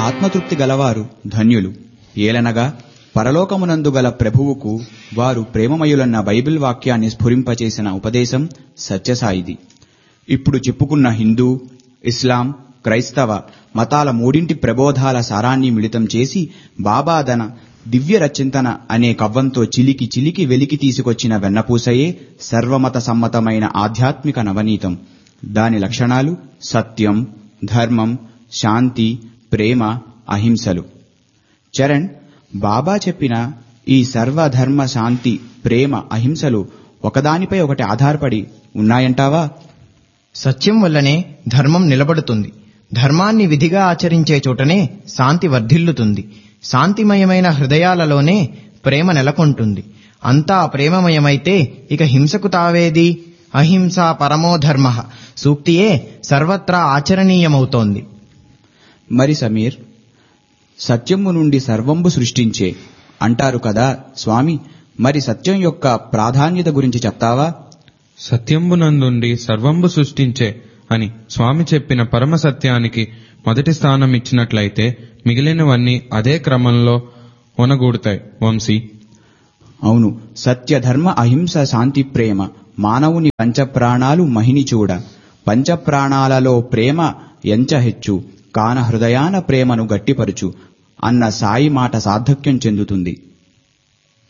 ఆత్మతృప్తి గలవారు ధన్యులు ఏలనగా పరలోకమునందు గల ప్రభువుకు వారు ప్రేమమయులన్న బైబిల్ వాక్యాన్ని స్ఫురింపచేసిన ఉపదేశం సత్యసాయిది ఇప్పుడు చెప్పుకున్న హిందూ ఇస్లాం క్రైస్తవ మతాల మూడింటి ప్రబోధాల సారాన్ని మిళితం చేసి బాబాదన దివ్య రచింతన అనే కవ్వంతో చిలికి చిలికి వెలికి తీసుకొచ్చిన వెన్నపూసయే సర్వమత సమ్మతమైన ఆధ్యాత్మిక నవనీతం దాని లక్షణాలు సత్యం ధర్మం శాంతి ప్రేమ అహింసలు చరణ్ బాబా చెప్పిన ఈ సర్వధర్మ శాంతి ప్రేమ అహింసలు ఒకదానిపై ఒకటి ఆధారపడి ఉన్నాయంటావా సత్యం వల్లనే ధర్మం నిలబడుతుంది ధర్మాన్ని విధిగా ఆచరించే చోటనే శాంతి వర్ధిల్లుతుంది శాంతిమయమైన హృదయాలలోనే ప్రేమ నెలకొంటుంది అంతా ప్రేమమయమైతే ఇక హింసకు తావేది అహింస పరమో ధర్మ సూక్తియే సర్వత్రా ఆచరణీయమవుతోంది మరి సమీర్ సత్యము నుండి సర్వంబు సృష్టించే అంటారు కదా స్వామి మరి సత్యం యొక్క ప్రాధాన్యత గురించి చెప్తావా సత్యంబునందుండి సర్వంబు సృష్టించే అని స్వామి చెప్పిన పరమ సత్యానికి మొదటి స్థానం ఇచ్చినట్లయితే మిగిలినవన్నీ అదే క్రమంలో ఒనగూడుతాయి వంశీ అవును సత్య ధర్మ అహింస శాంతి ప్రేమ మానవుని పంచప్రాణాలు మహిని చూడ పంచప్రాణాలలో ప్రేమ ఎంచ హెచ్చు కాన హృదయాన ప్రేమను గట్టిపరుచు అన్న సాయి మాట సార్థక్యం చెందుతుంది